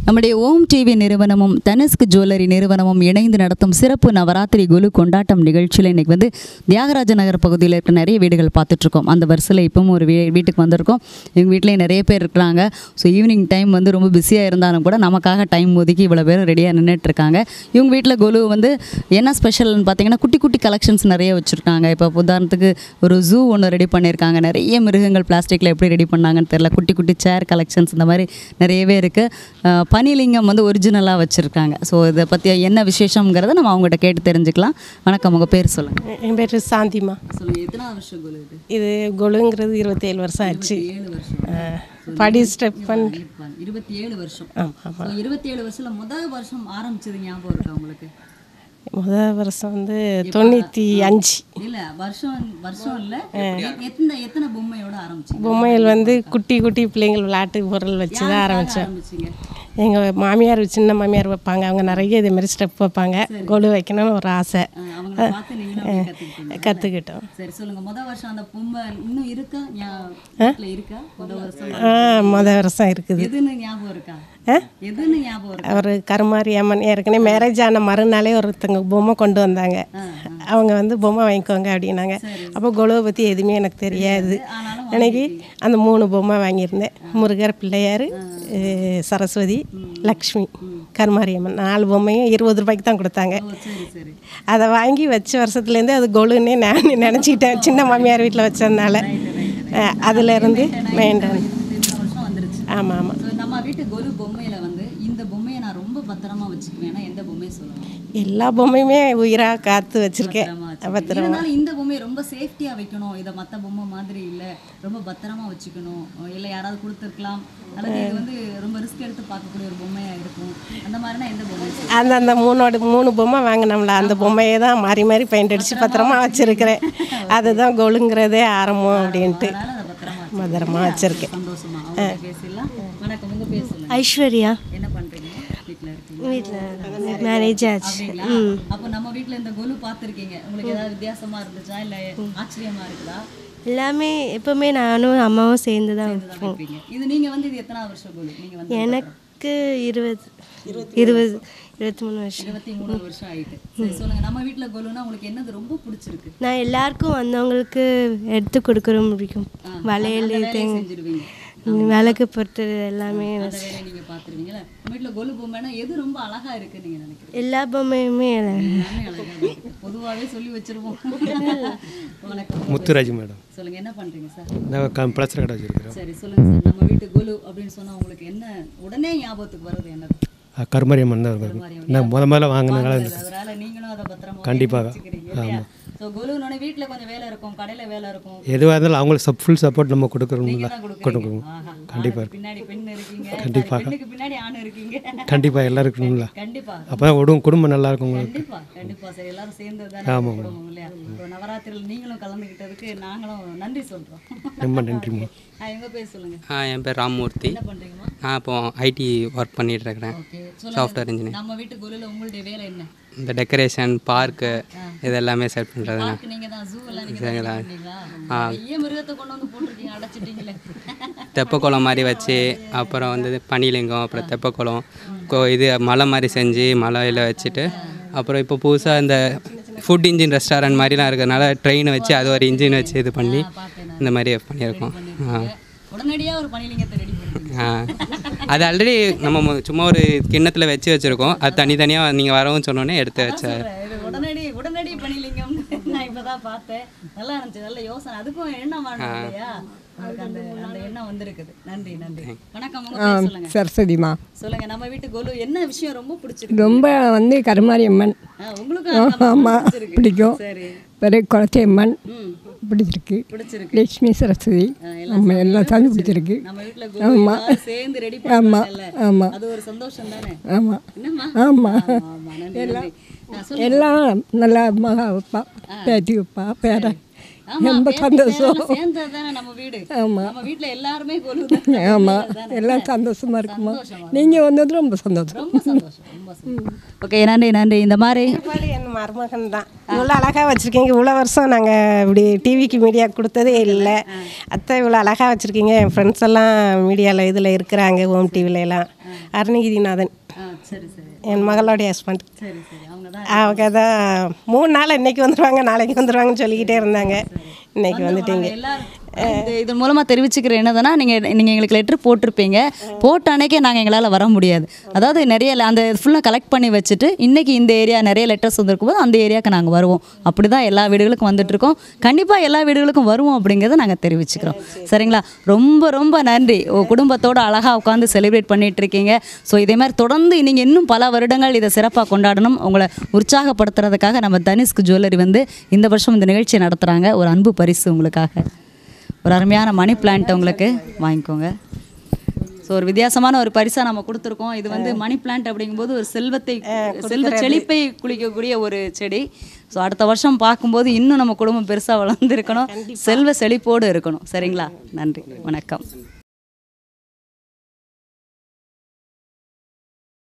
நம்முடைய ஓம் டிவி நிறுவனமும் தனுஸ்க் ஜுவல்லரி நிறுவனமும் இணைந்து நடத்தும் சிறப்பு நவராத்திரி குலு கொண்டாட்டம் நிகழ்ச்சியில் இன்னைக்கு வந்து தியாகராஜ நகர் பகுதியில் இருக்க நிறைய வீடுகள் பார்த்துட்ருக்கோம் அந்த வரிசையில் இப்பவும் ஒரு வீ வீட்டுக்கு வந்திருக்கோம் எங்கள் வீட்டிலேயே நிறைய பேர் இருக்கிறாங்க ஸோ ஈவினிங் டைம் வந்து ரொம்ப பிஸியாக இருந்தாலும் கூட நமக்காக டைம் ஒதுக்கி இவ்வளோ பேர் ரெடியாக நின்றுட்டு இருக்காங்க இவங்க வீட்டில் குலு வந்து என்ன ஸ்பெஷல்னு பார்த்தீங்கன்னா குட்டி குட்டி கலெக்ஷன்ஸ் நிறைய வச்சுருக்காங்க இப்போ உதாரணத்துக்கு ஒரு ஜூ ஒன்று ரெடி பண்ணியிருக்காங்க நிறைய மிருகங்கள் பிளாஸ்டிக்கில் எப்படி ரெடி பண்ணாங்கன்னு தெரியல குட்டி குட்டி சேர் கலெக்ஷன்ஸ் இந்த மாதிரி நிறையவே இருக்குது பனிலிங்கம் வந்து ஒரிஜினலாக வச்சுருக்காங்க ஸோ இதை பற்றி என்ன விசேஷங்கிறத நம்ம அவங்ககிட்ட கேட்டு தெரிஞ்சுக்கலாம் வணக்கம் உங்கள் பேர் சொல்லுங்கள் என் பேர் சாந்திமா சொல்லுங்கள் எத்தனை வருஷம் குலு இது இது கொலுங்கிறது இருபத்தேழு வருஷம் ஆச்சு ஏழு வருஷம் ஆ, படி ஸ்டெப் பண்ணி இருபத்தி ஏழு வருஷம் ஆமாம் ஆமாம் இருபத்தி ஏழு வருஷத்தில் முதல் வருஷம் ஆரம்பிச்சது ஞாபகம் இருக்கா உங்களுக்கு முதல் வருஷம் வந்து தொண்ணூற்றி அஞ்சு இல்ல வருஷம் வருஷம் இல்ல எத்தனை எத்தனை பொம்மையோட ஆரம்பிச்சீங்க பொம்மைகள் வந்து குட்டி குட்டி பிள்ளைங்கள் விளையாட்டு பொருள் வச்சு தான் ஆரம்பித்தோம் ஆரம்பிச்சீங்க எங்கள் மாமியார் சின்ன மாமியார் வைப்பாங்க அவங்க நிறைய இதே மாதிரி ஸ்டெப் வைப்பாங்க கொலு வைக்கணும்னு ஒரு ஆசை அஹ் அவங்கள பார்த்து நீங்களும் அப்படியே கத்துக்கிட்டீங்க கற்றுக்கிட்டோம் சரி சொல்லுங்க முத வருஷம் அந்த பொம்மை இன்னும் இருக்கா ஞா- வீட்ல இருக்கா முத வருஷம் ஆ முதல் வருஷம் இருக்குது எதுன்னு ஞாபகம் இருக்கா எதுன்னு ஞாபகம் இருக்கா அவர் கருமாரி அம்மன் ஏற்கனவே மேரேஜ் ஆன மறுநாளே ஒருத்தங்க பொம்மை கொண்டு வந்தாங்க அவங்க வந்து பொம்மை வாங்கிக்கோங்க அப்படின்னாங்க அப்போ கொலுவை பற்றி எதுவுமே எனக்கு தெரியாது அன்னைக்கு அந்த மூணு பொம்மை வாங்கியிருந்தேன் முருகர் பிள்ளையார் அஹ், சரஸ்வதி லக்ஷ்மி கருமாரி அம்மன் நாலு பொம்மையும் இருபது ரூபாய்க்கு தான் கொடுத்தாங்க ஓ சரி சரி அதை வாங்கி வச்ச வருஷத்துலேருந்து அது கொலுன்னே நான் நினச்சிக்கிட்டேன் சின்ன மாமியார் வீட்டில் வச்சதுனால அஹ், அதுலேருந்து மெயின்டைன் இத்தனை வருஷம் வந்துருச்சு ஆமாம் ஆமாம் ஸோ நம்ம வீட்டு கொலு பொம்மையில வந்து இந்த பொம்மையை நான் ரொம்ப பத்திரமா வச்சுக்குவேன்னா எந்த பொம்மையை சொல்லுவேன் எல்லா பொம்மையுமே உயிராக காத்து வச்சுருக்கேன் பத்திரம் இருந்தாலும் இந்த பொம்மையை ரொம்ப சேஃப்டியா வைக்கணும் இதை மத்த பொம்மை மாதிரி இல்ல ரொம்ப பத்திரமா வச்சுக்கணும் இல்ல யாராவது கொடுத்துருக்கலாம் அல்லது இது வந்து ரொம்ப ரிஸ்க் எடுத்து பார்க்கக்கூடிய ஒரு பொம்மையா இருக்கும் அந்த மாதிரினா எந்த பொம்மை சொல்லுங்க? அந்த அந்த மூணோட மூணு பொம்மை வாங்கினோம்ல அந்த பொம்மையை தான் மாறி மாறி பெயிண்ட் அடித்து பத்திரமா வச்சுருக்கிறேன் அதுதான் கொலுங்கிறதே ஆரம்பம் அப்படின்ட்டு அதனால அதை பத்திரமா வச்சு- பத்திரமா வச்சுருக்கேன் சந்தோஷமா அவங்க பேசலாம் வணக்கம் உங்க பேர் சொல்லுங்க ஐஸ்வர்யா என்ன பண்றீங்க வீட்ல இருக்கீங்க வீட்டில் மேரேஜ் ஆச்சு அப்படிங்களா அப்போ நம்ம வீட்ல இந்த கொலு பார்த்திருக்கீங்க உங்களுக்கு ஏதாவது வித்தியாசமா இருந்துச்சா இல்ல ஆச்சரியமா இருக்குதா எல்லாமே எப்பவுமே நானும் அம்மாவும் சேர்ந்து தான் வைப்போம் வைப்பீங்க. இது நீங்க வந்து இது எத்தனாவது வருஷம் கொலு நீங்க வந்து எனக்கு இருபது இருபது இருபத்தி மூணு வருஷம் இருபத்தி மூணு வருஷம் ஆயிட்டு சரி சொல்லுங்க நம்ம வீட்ல கொலுனா உங்களுக்கு என்னது ரொம்ப பிடிச்சிருக்கு நான் எல்லாருக்கும் வந்தவங்களுக்கு எடுத்து கொடுக்குற பிடிக்கும் வளையல் அந்த வேலையை தேங்க செஞ்சிருவீங்க விளக்கு பொறுத்தது எல்லாமே அந்த வேலையை நீங்க பாத்துருவீங்கல்ல நம்ம வீட்ல கொலு பொம்மைனா எது ரொம்ப அழகா இருக்கு நீங்க நினைக்கிறீங்க எல்லா பொம்மையுமே எல்லாமே அழகா தான் இருக்கு பொதுவாவே சொல்லி வச்சிருவோம் வணக்கம் முத்துராஜ் மேடம் சொல்லுங்க என்ன பண்றீங்க சார் நான் க பிளஸ்டர் கடை வச்சுருக்கிறோம் சரி சொல்லுங்க சார் நம்ம வீட்டு கொலு அப்படின்னு சொன்னா உங்களுக்கு என்ன உடனே ஞாபகத்துக்கு வருது என்னது கருமரியம்மன் தான் இருக்கும் நான் முத முதல்ல வாங்கினதுனால இந்த- அதனால நீங்களும் அதை பத்திரமா கண்டிப்பாக. வச்சுக்கிறீங்க இல்லையா ஸோ கொலுனோட வீட்டில் கொஞ்சம் வேலை இருக்கும் கடையில் வேலை இருக்கும் எதுவாக இருந்தாலும் அவங்களுக்கு சப் ஃபுல் சப்போர்ட் நம்ம கொடுக்குறோம்ல நீங்க தான் கொடுக்குறீங்க கொடுக்கணும் ஆஹா. கண்டிப்பா ஆணுக்கு பின்னாடி பெண் இருக்கீங்க கண்டிப்பாக. sorry, பெண்ணுக்கு பின்னாடி ஆண் இருக்கீங்க கண்டிப்பாக எல்லாம் இருக்கணும்ல கண்டிப்பா அப்போ தான் குடும்பம் குடும்பம் நல்லா இருக்கும் உங்களுக்கு கண்டிப்பா கண்டிப்பா சரி எல்லாரும் சேர்ந்து தானே குடும்பம் இல்லையா இப்போ நவராத்திரியில் நீங்களும் கலந்துக்கிட்டதுக்கு நாங்களும் நன்றி சொல்றோம் ரொம்ப நன்றிம்மா ஆ, எங்க பேர் சொல்லுங்க ஆ என் பேர் ராமமூர்த்தி என்ன பண்றீங்கம்மா நான் இப்போ ஐடி ஒர்க் பண்ணிட்டு இருக்கிறேன் ஓகே சாஃப்ட்வேர் இன்ஜினியர் நம்ம வீட்டு கொலுல உங்களுடைய வேலை என்ன இந்த டெக்கரேஷன் பார்க்கு இது எல்லாமே செட் பண்ணுறது பார்க்கு நீங்க தான் ஜூ எல்லாம் நீங்க தான் பண்ணீங்களா நிறைய மிருகத்தை கொண்டு வந்து போட்டிருக்கீங்க அடைச்சிட்டீங்களே தெப்பக்குளம் மாதிரி வச்சு அப்புறம் வந்து பனிலிங்கம் அப்புறம் தெப்பக்குளம் கோ இது மலை மாதிரி செஞ்சு மலையில் வச்சுட்டு அப்புறம் இப்போ புதுசாக இந்த ஃபுட் இன்ஜின் ரெஸ்டாரண்ட் மாதிரிலாம் இருக்கிறதுனால ட்ரெயின் வச்சு அது ஒரு இன்ஜின் வச்சு இது பண்ணி இந்த மாதிரி பண்ணியிருக்கோம் ஆ உடனடியா ஒரு பணிலிங்கத்தை ரெடி பண்ணுங்க ஆ அது ஆல்ரெடி நம்ம மு- சும்மா ஒரு கிண்ணத்தில் வச்சு வச்சுருக்கோம் அது தனித்தனியாக நீங்கள் வரவும் சொன்னோன்னே எடுத்து வச்ச இது உடனடி உடனடி பணிலிங்கம் நான் இப்பதான் பார்த்தேன் நல்லா இருந்துச்சு நல்ல யோசனை அதுக்கும் எண்ணம் வேணும் இல்லையா உங்களுக்கு அந்த அந்த எண்ணம் வந்திருக்குது நன்றி நன்றி வணக்கம் உங்க பேர் சொல்லுங்க சரஸ்வதிமா சொல்லுங்க நம்ம வீட்டு கோலு என்ன விஷயம் ரொம்ப பிடிச்சிருக்கு ரொம்ப வந்து கருமாரி அம்மன் ஆ, உங்களுக்கும் அந்த அம்மா ஆமாம் பிடிச்சிருக்கு. பிடிக்கும் சரி பிறகு குளத்தி அம்மன் ம் பிடிச்சிருக்கு பிடிச்சிருக்கு லட்சுமி சரஸ்வதி நம்ம எல்லா சாமி பிடிச்சிருக்கு நம்ம வீட்ல கோலு எல்லாரும் சேர்ந்து ரெடி பண்ணுவாங்கல்ல ஆமாம் அது ஒரு சந்தோஷம் தானே ஆமாம் என்னம்மா ஆமாம் ஆமா, ஆமா, நன்றி நன்றி ஆ, சொல்லுங்க. எல்லாம் நல்லா மகா வைப்பா பேத்தி வைப்பா பேர ஆமா, ரொம்ப பேத்தி சந்தோஷம் பேரெல்லாம் சேர்ந்தது தானே நம்ம வீடு ஆமா. நம்ம வீட்ல எல்லாருமே கொலு ஆமாம் எல்லாம் சந்தோஷமா இருக்குமா நீங்கள் வந்தது ரொம்ப சந்தோஷம் ரொம்ப சந்தோஷம் ரொம்ப சந்தோஷம் ஓகே நன்றி நன்றி இந்த மாதிரி பாடு என் மருமகன் தான் இவ்வளோ அழகாக வச்சுருக்கீங்க இவ்வளோ வருஷம் நாங்கள் இப்படி டிவிக்கு மீடியா கொடுத்ததே இல்லை அத்தை இவ்வளோ அழகாக வச்சுருக்கீங்க என் ஃப்ரெண்ட்ஸ் எல்லாம் மீடியாவில் இதில் இருக்கிறாங்க ஹோம் டிவில எல்லாம் அருணகிரிநாதன் சரி சரி என் மகளுடைய ஹஸ்பண்ட் சரி சரி அவங்க தான் அவங்க தான் மூணு நாள் இன்னைக்கு வந்துடுவாங்க நாளைக்கு வந்துடுவாங்கன்னு சொல்லிக்கிட்டே இருந்தாங்க இன்னைக்கு வந்துட்டீங்க இது இதன் மூலமாக தெரிவிச்சுக்கிற என்னதுன்னா நீங்கள் நீங்கள் எங்களுக்கு லெட்ரு போட்டிருப்பீங்க போட்ட அன்னைக்கே நாங்கள் எங்களால் வர முடியாது அதாவது நிறைய le- அந்த ஃபுல்லாக கலெக்ட் பண்ணி வச்சுட்டு இன்னைக்கு இந்த ஏரியா நிறைய லெட்டர்ஸ் வந்திருக்கும் போது அந்த ஏரியாவுக்கு நாங்கள் வருவோம் அப்படி தான் எல்லா வீடுகளுக்கும் வந்துட்டு இருக்கோம் கண்டிப்பாக எல்லா வீடுகளுக்கும் வருவோம் அப்படிங்கிறத நாங்கள் தெரிவிச்சுக்கிறோம் சரிங்களா ரொம்ப ரொம்ப நன்றி உங்க குடும்பத்தோட அழகாக உட்காந்து செலிப்ரேட் பண்ணிட்டு இருக்கீங்க ஸோ இதே மாதிரி தொடர்ந்து நீங்கள் இன்னும் பல வருடங்கள் இதை சிறப்பாக கொண்டாடணும் உங்களை உற்சாகப்படுத்துறதுக்காக நம்ம தனிஷ்க் ஜுவல்லரி வந்து இந்த வருஷம் இந்த நிகழ்ச்சியை நடத்துகிறாங்க ஒரு அன்பு பரிசு உங்களுக்காக ஒரு அருமையான மணி பிளான்ட் உங்களுக்கு வாங்கிக்கோங்க ஸோ ஒரு வித்தியாசமான ஒரு பரிசாக நம்ம கொடுத்துருக்கோம் இது வந்து மணி பிளான்ட் அப்படிங்கும்போது ஒரு செல்வத்தை செல்வ செழிப்பை குளிக்கக்கூடிய ஒரு செடி ஸோ அடுத்த வருஷம் பார்க்கும்போது இன்னும் நம்ம குடும்பம் பெருசாக வளர்ந்துருக்கணும் செல்வ செழிப்போடு இருக்கணும் சரிங்களா நன்றி வணக்கம்